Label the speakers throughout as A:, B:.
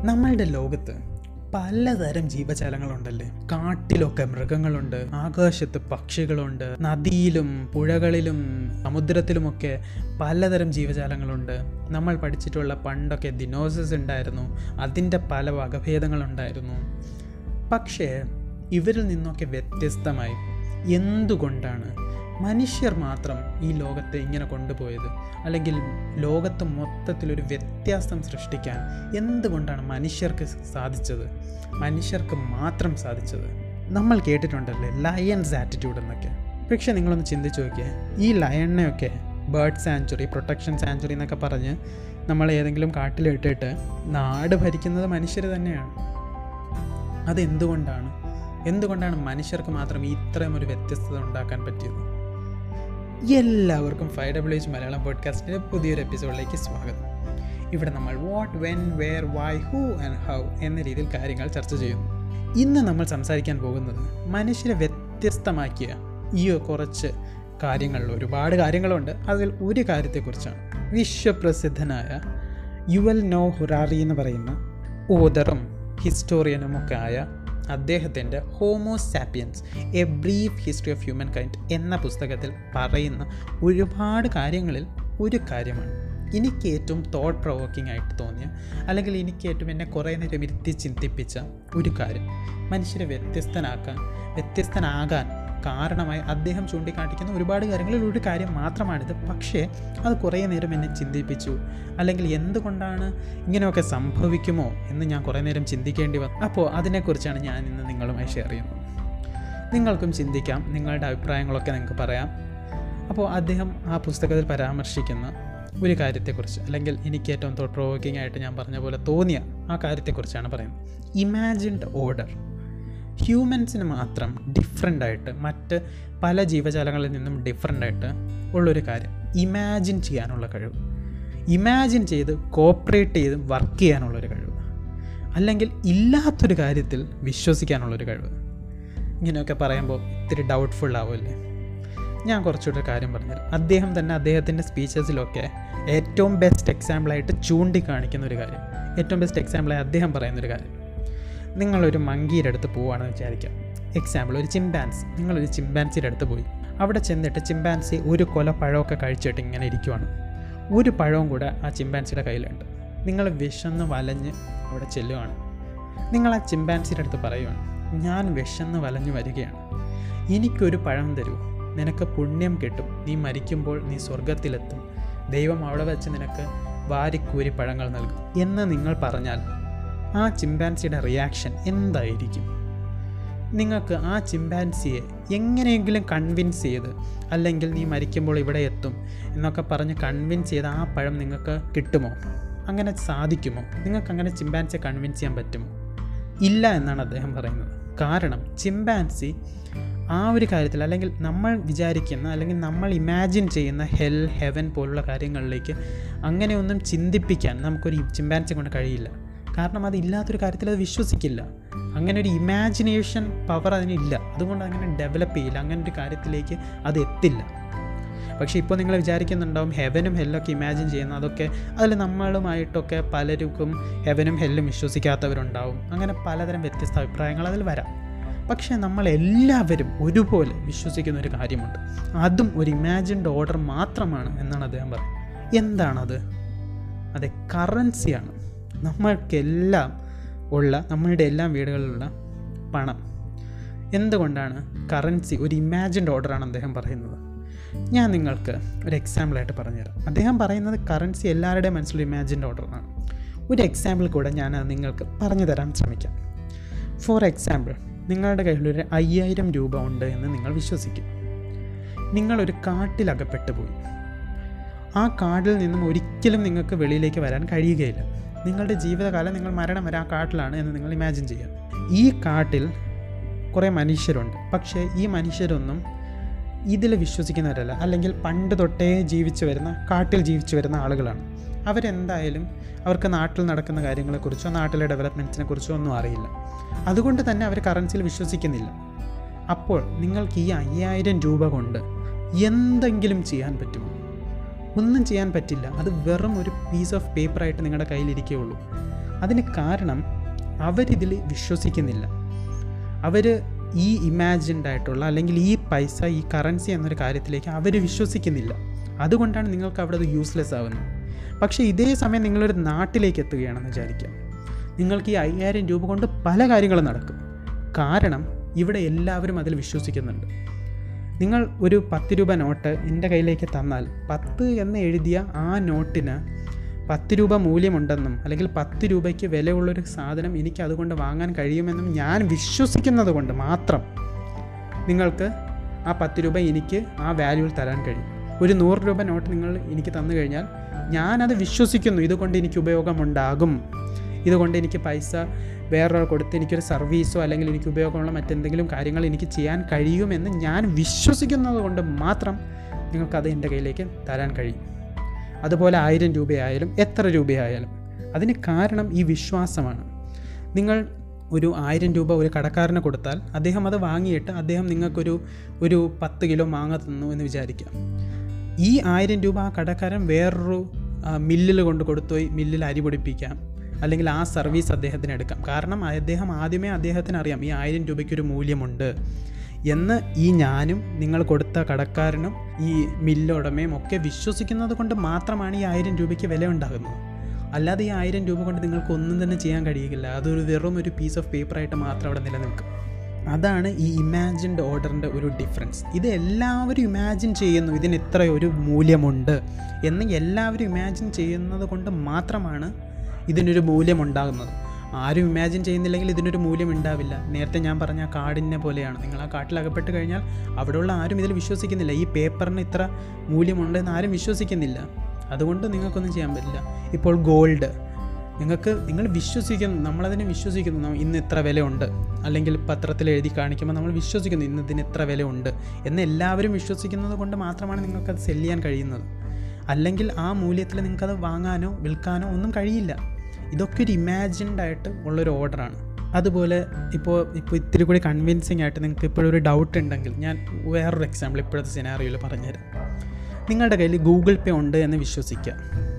A: നമ്മളുടെ ലോകത്ത് പലതരം ജീവജാലങ്ങളുണ്ടല്ലേ കാട്ടിലൊക്കെ മൃഗങ്ങളുണ്ട് ആകാശത്ത് പക്ഷികളുണ്ട് നദിയിലും പുഴകളിലും സമുദ്രത്തിലുമൊക്കെ പലതരം ജീവജാലങ്ങളുണ്ട് നമ്മൾ പഠിച്ചിട്ടുള്ള പണ്ടൊക്കെ ദിനോസസ് ഉണ്ടായിരുന്നു അതിൻ്റെ പല വകഭേദങ്ങളുണ്ടായിരുന്നു പക്ഷേ ഇവരിൽ നിന്നൊക്കെ വ്യത്യസ്തമായി എന്തുകൊണ്ടാണ് മനുഷ്യർ മാത്രം ഈ ലോകത്തെ ഇങ്ങനെ കൊണ്ടുപോയത് അല്ലെങ്കിൽ ലോകത്ത് മൊത്തത്തിലൊരു വ്യത്യാസം സൃഷ്ടിക്കാൻ എന്തുകൊണ്ടാണ് മനുഷ്യർക്ക് സാധിച്ചത് മനുഷ്യർക്ക് മാത്രം സാധിച്ചത് നമ്മൾ കേട്ടിട്ടുണ്ടല്ലേ ലയൺസ് ആറ്റിറ്റ്യൂഡ് എന്നൊക്കെ പക്ഷേ നിങ്ങളൊന്ന് ചിന്തിച്ച് നോക്കിയേ ഈ ലയണിനെയൊക്കെ ബേർഡ് സാഞ്ചുറി പ്രൊട്ടക്ഷൻ സാഞ്ചുറി എന്നൊക്കെ പറഞ്ഞ് നമ്മൾ ഏതെങ്കിലും കാട്ടിലിട്ടിട്ട് നാട് ഭരിക്കുന്നത് മനുഷ്യർ തന്നെയാണ് അതെന്തുകൊണ്ടാണ് എന്തുകൊണ്ടാണ് മനുഷ്യർക്ക് മാത്രം ഇത്രയും ഒരു വ്യത്യസ്തത ഉണ്ടാക്കാൻ പറ്റിയത് എല്ലാവർക്കും ഫൈവ് ഡബ്ല്യു എച്ച് മലയാളം പോഡ്കാസ്റ്റിൻ്റെ പുതിയൊരു എപ്പിസോഡിലേക്ക് സ്വാഗതം ഇവിടെ നമ്മൾ what when where why who and how എന്ന രീതിയിൽ കാര്യങ്ങൾ ചർച്ച ചെയ്യുന്നു ഇന്ന് നമ്മൾ സംസാരിക്കാൻ പോകുന്നത് മനുഷ്യരെ വ്യത്യസ്തമാക്കിയ ഈ കുറച്ച് കാര്യങ്ങളിൽ ഒരുപാട് കാര്യങ്ങളുണ്ട് അതിൽ ഒരു കാര്യത്തെക്കുറിച്ചാണ് വിശ്വപ്രസിദ്ധനായ യുവൽ നോ ഹുറാറി എന്ന് പറയുന്ന ഓദറും ഹിസ്റ്റോറിയനും ഒക്കെ ആയ അദ്ദേഹത്തിൻ്റെ Homo sapiens a brief history of humankind എന്ന പുസ്തകത്തിൽ പറയുന്ന ഒരുപാട് കാര്യങ്ങളിൽ ഒരു കാര്യമാണ് എനിക്ക് ഏറ്റവും തോട്ട് പ്രൊവോക്കിംഗ് ആയിട്ട് തോന്നിയ അല്ലെങ്കിൽ എനിക്ക് ഏറ്റവും എന്നെ കുറേ നേരം ഇരുത്തി ചിന്തിപ്പിച്ച ഒരു കാര്യം മനുഷ്യരെ വ്യത്യസ്തനാക്കാൻ വ്യത്യസ്തനാകാൻ കാരണമായി അദ്ദേഹം ചൂണ്ടിക്കാണിക്കുന്ന ഒരുപാട് കാര്യങ്ങളിൽ ഒരു കാര്യം മാത്രമാണിത് പക്ഷേ അത് കുറേ നേരം എന്നെ ചിന്തിപ്പിച്ചു അല്ലെങ്കിൽ എന്തുകൊണ്ടാണ് ഇങ്ങനെയൊക്കെ സംഭവിക്കുമോ എന്ന് ഞാൻ കുറേ നേരം ചിന്തിക്കേണ്ടി വന്നു അപ്പോൾ അതിനെക്കുറിച്ചാണ് ഞാൻ ഇന്ന് നിങ്ങളുമായി ഷെയർ ചെയ്യുന്നത് നിങ്ങൾക്കും ചിന്തിക്കാം നിങ്ങളുടെ അഭിപ്രായങ്ങളൊക്കെ നിങ്ങൾക്ക് പറയാം അപ്പോൾ അദ്ദേഹം ആ പുസ്തകത്തിൽ പരാമർശിക്കുന്ന ഒരു കാര്യത്തെക്കുറിച്ച് അല്ലെങ്കിൽ എനിക്ക് ഏറ്റവും തോട്ട് പ്രൊവോക്കിംഗ് ആയിട്ട് ഞാൻ പറഞ്ഞ പോലെ തോന്നിയ ആ കാര്യത്തെക്കുറിച്ചാണ് പറയുന്നത് ഇമാജിൻഡ് ഓർഡർ ഹ്യൂമൻസിന് മാത്രം ഡിഫറെൻ്റ് ആയിട്ട് മറ്റ് പല ജീവജാലങ്ങളിൽ നിന്നും ഡിഫറെൻ്റ് ആയിട്ട് ഉള്ളൊരു കാര്യം ഇമാജിൻ ചെയ്യാനുള്ള കഴിവ് ഇമാജിൻ ചെയ്ത് കോപ്പറേറ്റ് ചെയ്ത് വർക്ക് ചെയ്യാനുള്ളൊരു കഴിവ് അല്ലെങ്കിൽ ഇല്ലാത്തൊരു കാര്യത്തിൽ വിശ്വസിക്കാനുള്ളൊരു കഴിവ് ഇങ്ങനെയൊക്കെ പറയുമ്പോൾ ഇത്തിരി ഡൗട്ട്ഫുൾ ആവുമല്ലേ ഞാൻ കുറച്ചുകൂടെ കാര്യം പറഞ്ഞുതരാം അദ്ദേഹം തന്നെ അദ്ദേഹത്തിൻ്റെ സ്പീച്ചസിലൊക്കെ ഏറ്റവും ബെസ്റ്റ് എക്സാമ്പിളായിട്ട് ചൂണ്ടിക്കാണിക്കുന്ന ഒരു കാര്യം ഏറ്റവും ബെസ്റ്റ് എക്സാമ്പിളായി അദ്ദേഹം പറയുന്നൊരു കാര്യം നിങ്ങളൊരു മങ്കിയുടെ അടുത്ത് പോവുകയാണെന്ന് വിചാരിക്കാം എക്സാമ്പിൾ ഒരു ചിമ്പാൻസി നിങ്ങളൊരു ചിമ്പാൻസിയുടെ അടുത്ത് പോയി അവിടെ ചെന്നിട്ട് ചിമ്പാൻസി ഒരു കൊല പഴമൊക്കെ കഴിച്ചിട്ട് ഇങ്ങനെ ഇരിക്കുവാണ് ഒരു പഴവും കൂടെ ആ ചിമ്പാൻസിയുടെ കയ്യിലുണ്ട് നിങ്ങൾ വിശന്ന് വലഞ്ഞ് അവിടെ ചെല്ലുവാണ് നിങ്ങൾ ആ ചിമ്പാൻസിയുടെ അടുത്ത് പറയുവാണ് ഞാൻ വിശന്ന് വലഞ്ഞു വരികയാണ് എനിക്കൊരു പഴം തരൂ നിനക്ക് പുണ്യം കിട്ടും നീ മരിക്കുമ്പോൾ നീ സ്വർഗത്തിലെത്തും ദൈവം അവിടെ വെച്ച് നിനക്ക് വാരിക്കൂരി പഴങ്ങൾ നൽകും എന്ന് നിങ്ങൾ പറഞ്ഞാൽ ആ ചിമ്പാൻസിയുടെ റിയാക്ഷൻ എന്തായിരിക്കും നിങ്ങൾക്ക് ആ ചിമ്പാൻസിയെ എങ്ങനെയെങ്കിലും കൺവിൻസ് ചെയ്ത് അല്ലെങ്കിൽ നീ മരിക്കുമ്പോൾ ഇവിടെ എത്തും എന്നൊക്കെ പറഞ്ഞ് കൺവിൻസ് ചെയ്ത് ആ പഴം നിങ്ങൾക്ക് കിട്ടുമോ അങ്ങനെ സാധിക്കുമോ നിങ്ങൾക്ക് അങ്ങനെ ചിമ്പാൻസിയെ കൺവിൻസ് ചെയ്യാൻ പറ്റുമോ ഇല്ല എന്നാണ് അദ്ദേഹം പറയുന്നത് കാരണം ചിമ്പാൻസി ആ ഒരു കാര്യത്തിൽ അല്ലെങ്കിൽ നമ്മൾ വിചാരിക്കുന്ന അല്ലെങ്കിൽ നമ്മൾ ഇമാജിൻ ചെയ്യുന്ന ഹെൽ ഹെവൻ പോലുള്ള കാര്യങ്ങളിലേക്ക് അങ്ങനെയൊന്നും ചിന്തിപ്പിക്കാൻ നമുക്കൊരു ചിമ്പാൻസി കൊണ്ട് കഴിയില്ല കാരണം അത് ഇല്ലാത്തൊരു കാര്യത്തിൽ അത് വിശ്വസിക്കില്ല അങ്ങനെ ഒരു ഇമാജിനേഷൻ പവർ അതിനില്ല അതുകൊണ്ട് അങ്ങനെ ഡെവലപ്പ് ചെയ്യില്ല അങ്ങനെ ഒരു കാര്യത്തിലേക്ക് അത് എത്തില്ല പക്ഷേ ഇപ്പോൾ നിങ്ങൾ വിചാരിക്കുന്നുണ്ടാവും ഹെവനും ഹെല്ലൊക്കെ ഇമാജിൻ ചെയ്യുന്ന അതൊക്കെ അതിൽ നമ്മളുമായിട്ടൊക്കെ പലർക്കും ഹെവനും ഹെല്ലും വിശ്വസിക്കാത്തവരുണ്ടാവും അങ്ങനെ പലതരം വ്യത്യസ്ത അഭിപ്രായങ്ങൾ അതിൽ വരാം പക്ഷേ നമ്മളെല്ലാവരും ഒരുപോലെ വിശ്വസിക്കുന്ന ഒരു കാര്യമുണ്ട് അതും ഒരു ഇമാജിൻഡ് ഓർഡർ മാത്രമാണ് എന്നാണ് അദ്ദേഹം പറയുന്നത് എന്താണത് അതെ കറൻസിയാണ് നമ്മൾക്കെല്ലാം ഉള്ള നമ്മളുടെ എല്ലാ വീടുകളിലുള്ള പണം എന്തുകൊണ്ടാണ് കറൻസി ഒരു ഇമാജിൻഡ് ഓർഡറാണ് അദ്ദേഹം പറയുന്നത് ഞാൻ നിങ്ങൾക്ക് ഒരു എക്സാമ്പിളായിട്ട് പറഞ്ഞുതരാം അദ്ദേഹം പറയുന്നത് കറൻസി എല്ലാവരുടെയും മനസ്സിൽ ഇമാജിൻഡ് ഓർഡറാണ് ഒരു എക്സാമ്പിൾ കൂടെ ഞാൻ അത് നിങ്ങൾക്ക് പറഞ്ഞു തരാൻ ശ്രമിക്കാം ഫോർ എക്സാമ്പിൾ നിങ്ങളുടെ കയ്യിലൊരു അയ്യായിരം രൂപ ഉണ്ട് എന്ന് നിങ്ങൾ വിശ്വസിക്കും നിങ്ങളൊരു കാട്ടിലകപ്പെട്ടു പോയി ആ കാട്ടിൽ നിന്നും ഒരിക്കലും നിങ്ങൾക്ക് വെളിയിലേക്ക് വരാൻ കഴിയുകയില്ല നിങ്ങളുടെ ജീവിതകാലം നിങ്ങൾ മരണം വരെ ആ കാട്ടിലാണ് എന്ന് നിങ്ങൾ ഇമാജിൻ ചെയ്യുക ഈ കാട്ടിൽ കുറേ മനുഷ്യരുണ്ട് പക്ഷേ ഈ മനുഷ്യരൊന്നും ഇതിൽ വിശ്വസിക്കുന്നവരല്ല അല്ലെങ്കിൽ പണ്ട് തൊട്ടേ ജീവിച്ചു വരുന്ന കാട്ടിൽ ജീവിച്ചു വരുന്ന ആളുകളാണ് അവരെന്തായാലും അവർക്ക് നാട്ടിൽ നടക്കുന്ന കാര്യങ്ങളെക്കുറിച്ചോ നാട്ടിലെ ഡെവലപ്മെൻറ്റ്സിനെ കുറിച്ചോ ഒന്നും അറിയില്ല അതുകൊണ്ട് തന്നെ അവർ കറൻസിയിൽ വിശ്വസിക്കുന്നില്ല അപ്പോൾ നിങ്ങൾക്ക് ഈ അയ്യായിരം രൂപ കൊണ്ട് എന്തെങ്കിലും ചെയ്യാൻ പറ്റുമോ ഒന്നും ചെയ്യാൻ പറ്റില്ല അത് വെറും ഒരു പീസ് ഓഫ് പേപ്പറായിട്ട് നിങ്ങളുടെ കയ്യിലിരിക്കുകയുള്ളൂ അതിന് കാരണം അവരിതിൽ വിശ്വസിക്കുന്നില്ല അവർ ഈ ഇമാജിൻഡ് ആയിട്ടുള്ള അല്ലെങ്കിൽ ഈ പൈസ ഈ കറൻസി എന്നൊരു കാര്യത്തിലേക്ക് അവർ വിശ്വസിക്കുന്നില്ല അതുകൊണ്ടാണ് നിങ്ങൾക്ക് അവിടെ അത് യൂസ്ലെസ് ആവുന്നത് പക്ഷേ ഇതേ സമയം നിങ്ങളൊരു നാട്ടിലേക്ക് എത്തുകയാണെന്ന് വിചാരിക്കാം നിങ്ങൾക്ക് ഈ അയ്യായിരം രൂപ കൊണ്ട് പല കാര്യങ്ങളും നടക്കും കാരണം ഇവിടെ എല്ലാവരും അതിൽ വിശ്വസിക്കുന്നുണ്ട് നിങ്ങൾ ഒരു പത്ത് രൂപ നോട്ട് എൻ്റെ കയ്യിലേക്ക് തന്നാൽ പത്ത് എന്ന് എഴുതിയ ആ നോട്ടിന് പത്ത് രൂപ മൂല്യമുണ്ടെന്നും അല്ലെങ്കിൽ പത്ത് രൂപയ്ക്ക് വിലയുള്ളൊരു സാധനം എനിക്ക് അതുകൊണ്ട് വാങ്ങാൻ കഴിയുമെന്നും ഞാൻ വിശ്വസിക്കുന്നത് കൊണ്ട് മാത്രം നിങ്ങൾക്ക് ആ പത്ത് രൂപ എനിക്ക് ആ വാല്യൂവിൽ തരാൻ കഴിയും ഒരു നൂറ് രൂപ നോട്ട് നിങ്ങൾ എനിക്ക് തന്നു കഴിഞ്ഞാൽ ഞാനത് വിശ്വസിക്കുന്നു ഇതുകൊണ്ട് എനിക്ക് ഉപയോഗമുണ്ടാകും ഇതുകൊണ്ട് എനിക്ക് പൈസ വേറൊരാൾ കൊടുത്ത് എനിക്കൊരു സർവീസോ അല്ലെങ്കിൽ എനിക്ക് ഉപയോഗമുള്ള മറ്റെന്തെങ്കിലും കാര്യങ്ങൾ എനിക്ക് ചെയ്യാൻ കഴിയുമെന്ന് ഞാൻ വിശ്വസിക്കുന്നത് കൊണ്ട് മാത്രം നിങ്ങൾക്കത് എൻ്റെ കയ്യിലേക്ക് തരാൻ കഴിയും അതുപോലെ ആയിരം രൂപയായാലും എത്ര രൂപയായാലും അതിന് കാരണം ഈ വിശ്വാസമാണ് നിങ്ങൾ ഒരു ആയിരം രൂപ ഒരു കടക്കാരന് കൊടുത്താൽ അദ്ദേഹം അത് വാങ്ങിയിട്ട് അദ്ദേഹം നിങ്ങൾക്കൊരു ഒരു പത്ത് കിലോ മാങ്ങ തന്നു എന്ന് വിചാരിക്കാം ഈ ആയിരം രൂപ ആ കടക്കാരൻ വേറൊരു മില്ലിൽ കൊണ്ട് കൊടുത്തുപോയി മില്ലിൽ അരി പൊടിപ്പിക്കാം അല്ലെങ്കിൽ ആ സർവീസ് അദ്ദേഹത്തിന് എടുക്കാം കാരണം അദ്ദേഹം ആദ്യമേ അദ്ദേഹത്തിന് അറിയാം ഈ ആയിരം രൂപയ്ക്കൊരു മൂല്യമുണ്ട് എന്ന് ഈ ഞാനും നിങ്ങൾ കൊടുത്ത കടക്കാരനും ഈ മില്ലുടമയും ഒക്കെ വിശ്വസിക്കുന്നത് കൊണ്ട് മാത്രമാണ് ഈ ആയിരം രൂപയ്ക്ക് വില ഉണ്ടാകുന്നത് അല്ലാതെ ഈ ആയിരം രൂപ കൊണ്ട് നിങ്ങൾക്ക് ഒന്നും തന്നെ ചെയ്യാൻ കഴിയില്ല അതൊരു വെറും ഒരു പീസ് ഓഫ് പേപ്പറായിട്ട് മാത്രം അവിടെ നിലനിൽക്കും അതാണ് ഈ ഇമാജിൻഡ് ഓർഡറിൻ്റെ ഒരു ഡിഫറൻസ് ഇത് എല്ലാവരും ഇമാജിൻ ചെയ്യുന്നു ഇതിന് ഇത്ര ഒരു മൂല്യമുണ്ട് എന്ന് എല്ലാവരും ഇമാജിൻ ചെയ്യുന്നത് കൊണ്ട് മാത്രമാണ് ഇതിനൊരു മൂല്യമുണ്ടാകുന്നത് ആരും ഇമാജിൻ ചെയ്യുന്നില്ലെങ്കിൽ ഇതിനൊരു മൂല്യം ഉണ്ടാവില്ല നേരത്തെ ഞാൻ പറഞ്ഞ ആ കാടിനെ പോലെയാണ് നിങ്ങൾ ആ കാട്ടിലകപ്പെട്ട് കഴിഞ്ഞാൽ അവിടെയുള്ള ആരും ഇതിൽ വിശ്വസിക്കുന്നില്ല ഈ പേപ്പറിന് ഇത്ര മൂല്യമുണ്ടെന്ന് ആരും വിശ്വസിക്കുന്നില്ല അതുകൊണ്ട് നിങ്ങൾക്കൊന്നും ചെയ്യാൻ പറ്റില്ല ഇപ്പോൾ ഗോൾഡ് നിങ്ങൾക്ക് നിങ്ങൾ വിശ്വസിക്കുന്നു നമ്മളതിനെ വിശ്വസിക്കുന്നു ന- ഇന്ന് ഇത്ര വിലയുണ്ട് അല്ലെങ്കിൽ പത്രത്തിൽ എഴുതി കാണിക്കുമ്പോൾ നമ്മൾ വിശ്വസിക്കുന്നു ഇന്ന് ഇതിന് ഇത്ര വിലയുണ്ട് എന്ന് എല്ലാവരും വിശ്വസിക്കുന്നത് കൊണ്ട് മാത്രമാണ് നിങ്ങൾക്കത് സെല് ചെയ്യാൻ കഴിയുന്നത് അല്ലെങ്കിൽ ആ മൂല്യത്തിൽ നിങ്ങൾക്കത് വാങ്ങാനോ വിൽക്കാനോ ഒന്നും കഴിയില്ല ഇതൊക്കെ ഒരു ഇമാജിൻഡ് ആയിട്ട് ഉള്ളൊരു ഓർഡറാണ് അതുപോലെ ഇപ്പോൾ ഇപ്പോൾ ഇത്തിരി കൂടി കൺവിൻസിങ് ആയിട്ട് നിങ്ങൾക്ക് ഇപ്പോഴൊരു ഡൗട്ട് ഉണ്ടെങ്കിൽ ഞാൻ വേറൊരു എക്സാമ്പിൾ ഇപ്പോഴത്തെ സിനാറിയോയിൽ പറഞ്ഞുതരാം നിങ്ങളുടെ കയ്യിൽ ഗൂഗിൾ പേ ഉണ്ട് എന്ന് വിശ്വസിക്കുക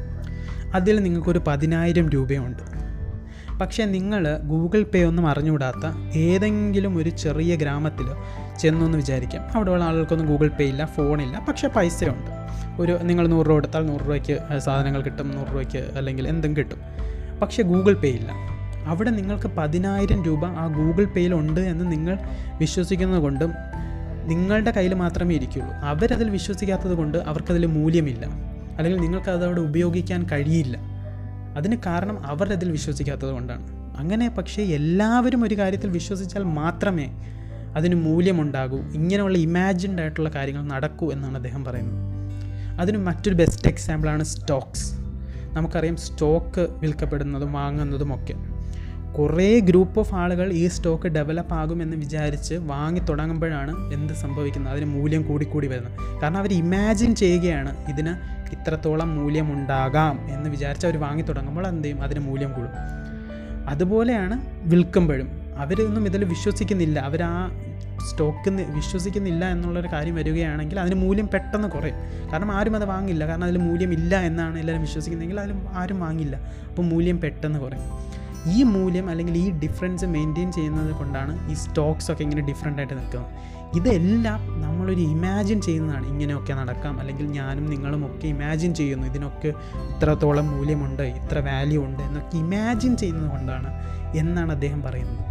A: അതിൽ നിങ്ങൾക്കൊരു പതിനായിരം രൂപയുണ്ട് പക്ഷേ നിങ്ങൾ ഗൂഗിൾ പേ ഒന്നും അറിഞ്ഞുകൂടാത്ത ഏതെങ്കിലും ഒരു ചെറിയ ഗ്രാമത്തിലോ ചെന്നൊന്ന് വിചാരിക്കാം അവിടെയുള്ള ആളുകൾക്കൊന്നും ഗൂഗിൾ പേ ഇല്ല ഫോണില്ല പക്ഷേ പൈസയുണ്ട് ഒരു നിങ്ങൾ നൂറ് രൂപ കൊടുത്താൽ നൂറ് രൂപയ്ക്ക് സാധനങ്ങൾ കിട്ടും നൂറ് രൂപയ്ക്ക് അല്ലെങ്കിൽ എന്തും കിട്ടും പക്ഷേ ഗൂഗിൾ പേ ഇല്ല അവിടെ നിങ്ങൾക്ക് പതിനായിരം രൂപ ആ ഗൂഗിൾ പേയിൽ ഉണ്ട് എന്ന് നിങ്ങൾ വിശ്വസിക്കുന്നത് കൊണ്ടും നിങ്ങളുടെ കയ്യിൽ മാത്രമേ ഇരിക്കുള്ളൂ അവരതിൽ വിശ്വസിക്കാത്തത് കൊണ്ട് അവർക്കതിൽ മൂല്യമില്ല അല്ലെങ്കിൽ നിങ്ങൾക്ക് അതവിടെ ഉപയോഗിക്കാൻ കഴിയില്ല അതിന് കാരണം അവർ അതിൽ വിശ്വസിക്കാത്തത് കൊണ്ടാണ് അങ്ങനെ പക്ഷേ എല്ലാവരും ഒരു കാര്യത്തിൽ വിശ്വസിച്ചാൽ മാത്രമേ അതിന് മൂല്യമുണ്ടാകൂ ഇങ്ങനെയുള്ള ഇമാജിൻഡ് ആയിട്ടുള്ള കാര്യങ്ങൾ നടക്കൂ എന്നാണ് അദ്ദേഹം പറയുന്നത് അതിന് മറ്റൊരു ബെസ്റ്റ് എക്സാമ്പിളാണ് സ്റ്റോക്സ് നമുക്കറിയാം സ്റ്റോക്ക് വിൽക്കപ്പെടുന്നതും വാങ്ങുന്നതും ഒക്കെ കുറേ ഗ്രൂപ്പ് ഓഫ് ആളുകൾ ഈ സ്റ്റോക്ക് ഡെവലപ്പ് ആകുമെന്ന് വിചാരിച്ച് വാങ്ങി തുടങ്ങുമ്പോഴാണ് എന്ത് സംഭവിക്കുന്നത് അതിന് മൂല്യം കൂടിക്കൂടി വരുന്നത് കാരണം അവർ ഇമാജിൻ ചെയ്യുകയാണ് ഇതിന് ഇത്രത്തോളം മൂല്യമുണ്ടാകാം എന്ന് വിചാരിച്ച് അവർ വാങ്ങി തുടങ്ങുമ്പോൾ എന്ത് ചെയ്യും അതിന് മൂല്യം കൂടും അതുപോലെയാണ് വിൽക്കുമ്പോഴും അവരൊന്നും ഇതിൽ വിശ്വസിക്കുന്നില്ല അവർ ആ സ്റ്റോക്ക് വിശ്വസിക്കുന്നില്ല എന്നുള്ളൊരു കാര്യം വരികയാണെങ്കിൽ അതിന് മൂല്യം പെട്ടെന്ന് കുറയും കാരണം ആരും അത് വാങ്ങില്ല കാരണം അതിൽ മൂല്യമില്ല എന്നാണ് എല്ലാവരും വിശ്വസിക്കുന്നതെങ്കിൽ അതിൽ ആരും വാങ്ങില്ല അപ്പോൾ മൂല്യം പെട്ടെന്ന് കുറയും ഈ മൂല്യം അല്ലെങ്കിൽ ഈ ഡിഫറൻസ് മെയിൻറ്റെയിൻ ചെയ്യുന്നത് കൊണ്ടാണ് ഈ സ്റ്റോക്സ് ഒക്കെ ഇങ്ങനെ ഡിഫറെൻ്റ് ആയിട്ട് നിൽക്കുന്നത് ഇതെല്ലാം നമ്മളൊരു ഇമാജിൻ ചെയ്യുന്നതാണ് ഇങ്ങനെയൊക്കെ നടക്കാം അല്ലെങ്കിൽ ഞാനും നിങ്ങളും ഒക്കെ ഇമാജിൻ ചെയ്യുന്നു ഇതിനൊക്കെ ഇത്രത്തോളം മൂല്യമുണ്ട് ഇത്ര വാല്യൂ ഉണ്ട് എന്നൊക്കെ ഇമാജിൻ ചെയ്യുന്നത് കൊണ്ടാണ് എന്നാണ് അദ്ദേഹം പറയുന്നത്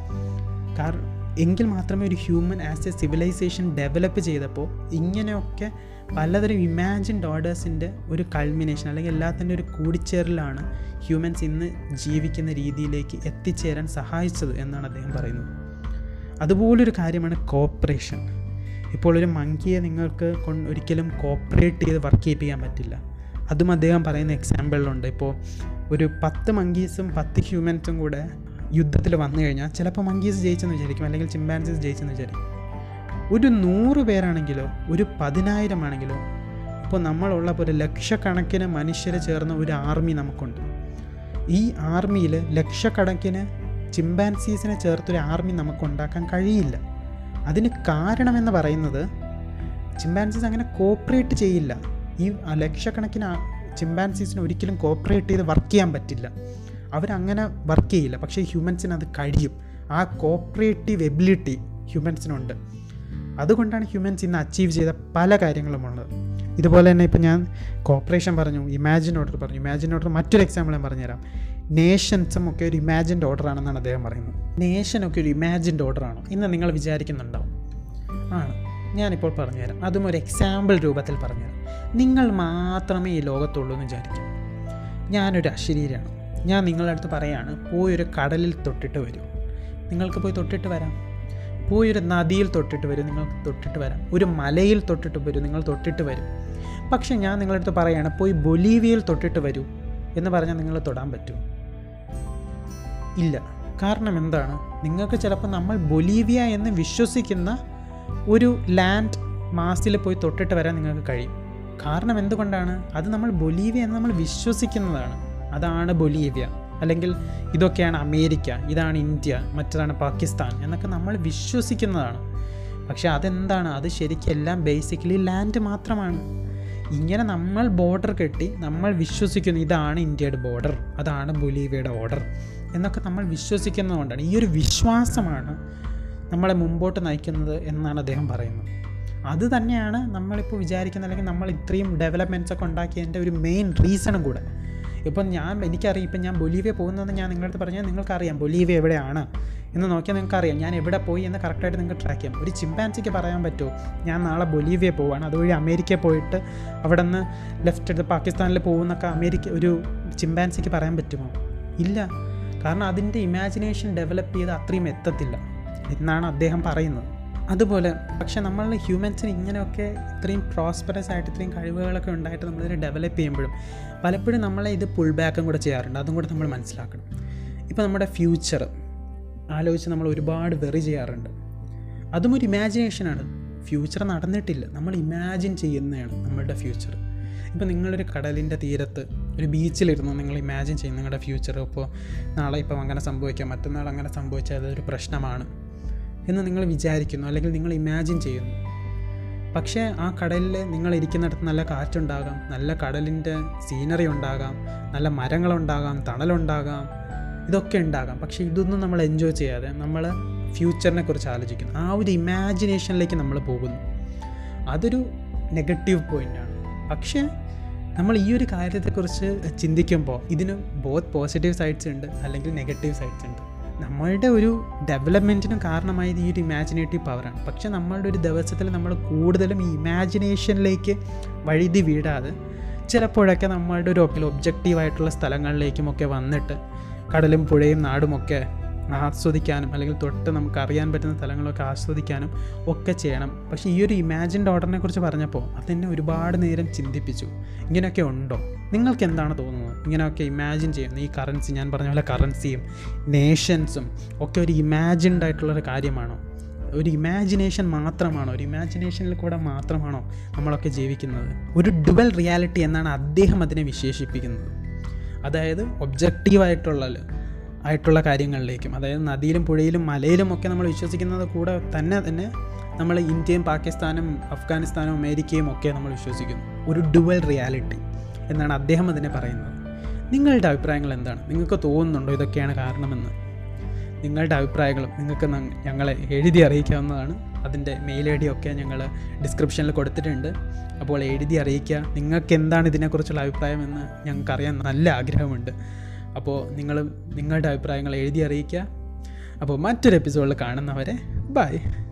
A: കാരണം എങ്കിൽ മാത്രമേ ഒരു human as a civilization develop ചെയ്തപ്പോൾ ഇങ്ങനെയൊക്കെ പലതരം ഇമാജിൻഡ് ഓർഡേഴ്സിൻ്റെ ഒരു കൾമിനേഷൻ അല്ലെങ്കിൽ എല്ലാത്തിൻ്റെ ഒരു കൂടിച്ചേരലാണ് ഹ്യൂമൻസ് ഇന്ന് ജീവിക്കുന്ന രീതിയിലേക്ക് എത്തിച്ചേരാൻ സഹായിച്ചത് എന്നാണ് അദ്ദേഹം പറയുന്നത് അതുപോലൊരു കാര്യമാണ് കോപ്പറേഷൻ ഇപ്പോൾ ഒരു മങ്കിയെ നിങ്ങൾക്ക് കൊണ്ട് ഒരിക്കലും കോപ്പറേറ്റ് ചെയ്ത് വർക്ക് ചെയ്യിപ്പിക്കാൻ പറ്റില്ല അതും അദ്ദേഹം പറയുന്ന എക്സാമ്പിളിലുണ്ട് ഇപ്പോൾ ഒരു പത്ത് മങ്കീസും പത്ത് ഹ്യൂമൻസും കൂടെ യുദ്ധത്തിൽ വന്നു കഴിഞ്ഞാൽ ചിലപ്പോൾ മങ്കീസ് ജയിച്ചെന്ന് വിചാരിക്കും അല്ലെങ്കിൽ ചിമ്പാൻസീസ് ജയിച്ചെന്ന് വിചാരിക്കും ഒരു നൂറ് പേരാണെങ്കിലോ ഒരു പതിനായിരം ആണെങ്കിലോ ഇപ്പോൾ നമ്മളുള്ള ഒരു ലക്ഷക്കണക്കിന് മനുഷ്യരെ ചേർന്ന ഒരു ആർമി നമുക്കുണ്ട് ഈ ആർമിയിൽ ലക്ഷക്കണക്കിന് ചിമ്പാൻസീസിനെ ചേർത്തൊരു ആർമി നമുക്ക് ഉണ്ടാക്കാൻ കഴിയില്ല അതിന് കാരണമെന്ന് പറയുന്നത് ചിമ്പാൻസീസ് അങ്ങനെ കോപ്പറേറ്റ് ചെയ്യില്ല ഈ ലക്ഷക്കണക്കിന് ചിമ്പാൻസീസിന് ഒരിക്കലും കോപ്പറേറ്റ് ചെയ്ത് വർക്ക് ചെയ്യാൻ പറ്റില്ല അവരങ്ങനെ വർക്ക് ചെയ്യില്ല പക്ഷേ ഹ്യൂമൻസിന് അത് കഴിയും ആ കോപ്പറേറ്റീവ് എബിലിറ്റി ഹ്യൂമൻസിനുണ്ട് അതുകൊണ്ടാണ് ഹ്യൂമൻസ് ഇന്ന് അച്ചീവ് ചെയ്ത പല കാര്യങ്ങളുമുള്ളത് ഇതുപോലെ തന്നെ ഇപ്പോൾ ഞാൻ കോപ്പറേഷൻ പറഞ്ഞു ഇമാജിൻ ഓർഡർ പറഞ്ഞു ഇമാജിൻ ഓർഡർ മറ്റൊരു എക്സാമ്പിൾ ഞാൻ പറഞ്ഞുതരാം നേഷൻസും ഒക്കെ ഒരു ഇമാജിൻഡ് ഓർഡർ ആണെന്നാണ് അദ്ദേഹം പറയുന്നത് നേഷനൊക്കെ ഒരു ഇമാജിൻഡ് ഓർഡർ ആണോ ഇന്ന് നിങ്ങൾ വിചാരിക്കുന്നുണ്ടാവും ആണ് ഞാനിപ്പോൾ പറഞ്ഞുതരാം അതും ഒരു എക്സാമ്പിൾ രൂപത്തിൽ പറഞ്ഞുതരാം നിങ്ങൾ മാത്രമേ ഈ ലോകത്തുള്ളൂ എന്ന് വിചാരിക്കും ഞാനൊരു അശരീരാണ് ഞാൻ നിങ്ങളുടെ അടുത്ത് പറയാണ് പോയി ഒരു കടലിൽ തൊട്ടിട്ട് വരൂ നിങ്ങൾക്ക് പോയി തൊട്ടിട്ട് വരാം പോയി ഒരു നദിയിൽ തൊട്ടിട്ട് വരും നിങ്ങൾക്ക് തൊട്ടിട്ട് വരാം ഒരു മലയിൽ തൊട്ടിട്ട് വരും നിങ്ങൾ തൊട്ടിട്ട് വരും പക്ഷേ ഞാൻ നിങ്ങളുടെ അടുത്ത് പറയാണ് പോയി ബൊലീവിയയിൽ തൊട്ടിട്ട് വരൂ എന്ന് പറഞ്ഞാൽ നിങ്ങൾ തൊടാൻ പറ്റുമോ ഇല്ല കാരണം എന്താണ് നിങ്ങൾക്ക് ചിലപ്പോൾ നമ്മൾ ബൊലീവിയ എന്ന് വിശ്വസിക്കുന്ന ഒരു ലാൻഡ് മാസിൽ പോയി തൊട്ടിട്ട് വരാൻ നിങ്ങൾക്ക് കഴിയും കാരണം എന്തുകൊണ്ടാണ് അത് നമ്മൾ ബൊലീവിയ എന്ന് നമ്മൾ വിശ്വസിക്കുന്നതാണ് അതാണ് ബൊലീവിയ അല്ലെങ്കിൽ ഇതൊക്കെയാണ് അമേരിക്ക ഇതാണ് ഇന്ത്യ മറ്റതാണ് പാകിസ്ഥാൻ എന്നൊക്കെ നമ്മൾ വിശ്വസിക്കുന്നതാണ് പക്ഷേ അതെന്താണ് അത് ശരിക്കും എല്ലാം ബേസിക്കലി ലാൻഡ് മാത്രമാണ് ഇങ്ങനെ നമ്മൾ ബോർഡർ കെട്ടി നമ്മൾ വിശ്വസിക്കുന്നു ഇതാണ് ഇന്ത്യയുടെ ബോർഡർ അതാണ് ബൊലീവിയയുടെ ഓർഡർ എന്നൊക്കെ നമ്മൾ വിശ്വസിക്കുന്നതുകൊണ്ടാണ് ഈ ഒരു വിശ്വാസമാണ് നമ്മളെ മുമ്പോട്ട് നയിക്കുന്നത് എന്നാണ് അദ്ദേഹം പറയുന്നത് അത് തന്നെയാണ് നമ്മളിപ്പോൾ വിചാരിക്കുന്നത് അല്ലെങ്കിൽ നമ്മൾ ഇത്രയും ഡെവലപ്മെൻറ്റ്സ് ഒക്കെ ഉണ്ടാക്കിയതിൻ്റെ ഒരു മെയിൻ റീസണും കൂടെ ഇപ്പം ഞാൻ എനിക്കറിയാം ഇപ്പം ഞാൻ ബൊലീവിയ പോകുന്നതെന്ന് ഞാൻ നിങ്ങളുടെ അടുത്ത് പറഞ്ഞാൽ നിങ്ങൾക്കറിയാം ബൊലീവിയ എവിടെയാണ് എന്ന് നോക്കിയാൽ നിങ്ങൾക്കറിയാം ഞാൻ എവിടെ പോയി എന്ന് കറക്റ്റായിട്ട് നിങ്ങൾക്ക് ട്രാക്ക് ചെയ്യാം ഒരു ചിമ്പാൻസിക്ക് പറയാൻ പറ്റുമോ ഞാൻ നാളെ ബൊലീവിയ പോവാണ് അതുവഴി അമേരിക്ക പോയിട്ട് അവിടെ നിന്ന് ലെഫ്റ്റ് എടുത്ത് പാകിസ്ഥാനിൽ പോകുന്നൊക്കെ അമേരിക്ക ഒരു ചിമ്പാൻസിക്ക് പറയാൻ പറ്റുമോ ഇല്ല കാരണം അതിൻ്റെ ഇമാജിനേഷൻ ഡെവലപ്പ് ചെയ്ത് അത്രയും എത്തത്തില്ല എന്നാണ് അദ്ദേഹം പറയുന്നത് അതുപോലെ പക്ഷെ നമ്മൾ ഹ്യൂമൻസിന് ഇങ്ങനെയൊക്കെ ഇത്രയും പ്രോസ്പെറസ് ആയിട്ട് ഇത്രയും കഴിവുകളൊക്കെ ഉണ്ടായിട്ട് നമ്മളിതിനെ ഡെവലപ്പ് ചെയ്യുമ്പോഴും പലപ്പോഴും നമ്മളെ ഇത് പുൾ ബാക്കും കൂടെ ചെയ്യാറുണ്ട് അതും കൂടെ നമ്മൾ മനസ്സിലാക്കണം ഇപ്പോൾ നമ്മുടെ ഫ്യൂച്ചർ ആലോചിച്ച് നമ്മൾ ഒരുപാട് വെറി ചെയ്യാറുണ്ട് അതും ഒരു ഇമാജിനേഷനാണ് ഫ്യൂച്ചർ നടന്നിട്ടില്ല നമ്മൾ ഇമാജിൻ ചെയ്യുന്നതാണ് നമ്മളുടെ ഫ്യൂച്ചർ ഇപ്പോൾ നിങ്ങളൊരു കടലിൻ്റെ തീരത്ത് ഒരു ബീച്ചിലിരുന്നു നിങ്ങൾ ഇമാജിൻ ചെയ്യുന്ന നിങ്ങളുടെ ഫ്യൂച്ചർ ഇപ്പോൾ നാളെ ഇപ്പം അങ്ങനെ സംഭവിക്കാം മറ്റന്നാൾ അങ്ങനെ സംഭവിച്ചാൽ അതൊരു പ്രശ്നമാണ് എന്ന് നിങ്ങൾ വിചാരിക്കുന്നു അല്ലെങ്കിൽ നിങ്ങൾ ഇമാജിൻ ചെയ്യുന്നു പക്ഷേ ആ കടലിൽ നിങ്ങൾ ഇരിക്കുന്നിടത്ത് നല്ല കാറ്റുണ്ടാകാം നല്ല കടലിൻ്റെ സീനറി ഉണ്ടാകാം നല്ല മരങ്ങളുണ്ടാകാം തണലുണ്ടാകാം ഇതൊക്കെ ഉണ്ടാകാം പക്ഷേ ഇതൊന്നും നമ്മൾ എൻജോയ് ചെയ്യാതെ നമ്മൾ ഫ്യൂച്ചറിനെ കുറിച്ച് ആലോചിക്കുന്നു ആ ഒരു ഇമാജിനേഷനിലേക്ക് നമ്മൾ പോകുന്നു അതൊരു നെഗറ്റീവ് പോയിൻ്റാണ് പക്ഷേ നമ്മൾ ഈ ഒരു കാര്യത്തെക്കുറിച്ച് ചിന്തിക്കുമ്പോൾ ഇതിന് ബോത്ത് പോസിറ്റീവ് സൈഡ്സ് ഉണ്ട് അല്ലെങ്കിൽ നെഗറ്റീവ് സൈഡ്സ് ഉണ്ട് നമ്മളുടെ ഒരു ഡെവലപ്മെൻറ്റിനും കാരണമായത് ഈ ഒരു ഇമാജിനേറ്റീവ് പവറാണ് പക്ഷേ നമ്മളുടെ ഒരു ദിവസത്തിൽ നമ്മൾ കൂടുതലും ഈ ഇമാജിനേഷനിലേക്ക് വഴുതി വീഴാതെ ചിലപ്പോഴൊക്കെ നമ്മളുടെ ഒരു ഒബ്ജക്റ്റീവായിട്ടുള്ള സ്ഥലങ്ങളിലേക്കുമൊക്കെ വന്നിട്ട് കടലും പുഴയും നാടുമൊക്കെ ആസ്വദിക്കാനും അല്ലെങ്കിൽ തൊട്ട് നമുക്ക് അറിയാൻ പറ്റുന്ന സ്ഥലങ്ങളൊക്കെ ആസ്വദിക്കാനും ഒക്കെ ചെയ്യണം പക്ഷേ ഈ ഒരു ഇമാജിൻഡ് ഓർഡറിനെ കുറിച്ച് പറഞ്ഞപ്പോൾ അതെന്നെ ഒരുപാട് നേരം ചിന്തിപ്പിച്ചു ഇങ്ങനെയൊക്കെ ഉണ്ടോ നിങ്ങൾക്ക് എന്താണ് തോന്നുന്നത് ഇങ്ങനെയൊക്കെ ഇമാജിൻ ചെയ്യുന്നു ഈ കറൻസി ഞാൻ പറഞ്ഞ പോലെ കറൻസിയും നേഷൻസും ഒക്കെ ഒരു ഇമാജിൻഡ് ആയിട്ടുള്ളൊരു കാര്യമാണോ ഒരു ഇമാജിനേഷൻ മാത്രമാണോ ഒരു ഇമാജിനേഷനിൽ കൂടെ മാത്രമാണോ നമ്മളൊക്കെ ജീവിക്കുന്നത് ഒരു ഡുവൽ റിയാലിറ്റി എന്നാണ് അദ്ദേഹം അതിനെ വിശേഷിപ്പിക്കുന്നത് അതായത് ഒബ്ജക്റ്റീവായിട്ടുള്ള ആയിട്ടുള്ള കാര്യങ്ങളിലേക്കും അതായത് നദിയിലും പുഴയിലും മലയിലും ഒക്കെ നമ്മൾ വിശ്വസിക്കുന്നത് കൂടെ തന്നെ തന്നെ നമ്മൾ ഇന്ത്യയും പാകിസ്ഥാനും അഫ്ഗാനിസ്ഥാനും അമേരിക്കയും ഒക്കെ നമ്മൾ വിശ്വസിക്കുന്നു ഒരു ഡുവൽ റിയാലിറ്റി എന്നാണ് അദ്ദേഹം അതിനെ പറയുന്നത് നിങ്ങളുടെ അഭിപ്രായങ്ങൾ എന്താണ് നിങ്ങൾക്ക് തോന്നുന്നുണ്ടോ ഇതൊക്കെയാണ് കാരണമെന്ന് നിങ്ങളുടെ അഭിപ്രായങ്ങളും നിങ്ങൾക്ക് ഞങ്ങളെ എഴുതി അറിയിക്കാവുന്നതാണ് അതിൻ്റെ മെയിൽ ഐ ഡി ഒക്കെ ഞങ്ങൾ ഡിസ്ക്രിപ്ഷനിൽ കൊടുത്തിട്ടുണ്ട് അപ്പോൾ എഴുതി അറിയിക്കുക നിങ്ങൾക്ക് എന്താണ് ഇതിനെക്കുറിച്ചുള്ള അഭിപ്രായമെന്ന് ഞങ്ങൾക്കറിയാൻ നല്ല ആഗ്രഹമുണ്ട് അപ്പോൾ നിങ്ങൾ നിങ്ങളുടെ അഭിപ്രായങ്ങൾ എഴുതി അറിയിക്കുക അപ്പോൾ മറ്റൊരു എപ്പിസോഡിൽ കാണുന്നവരെ ബൈ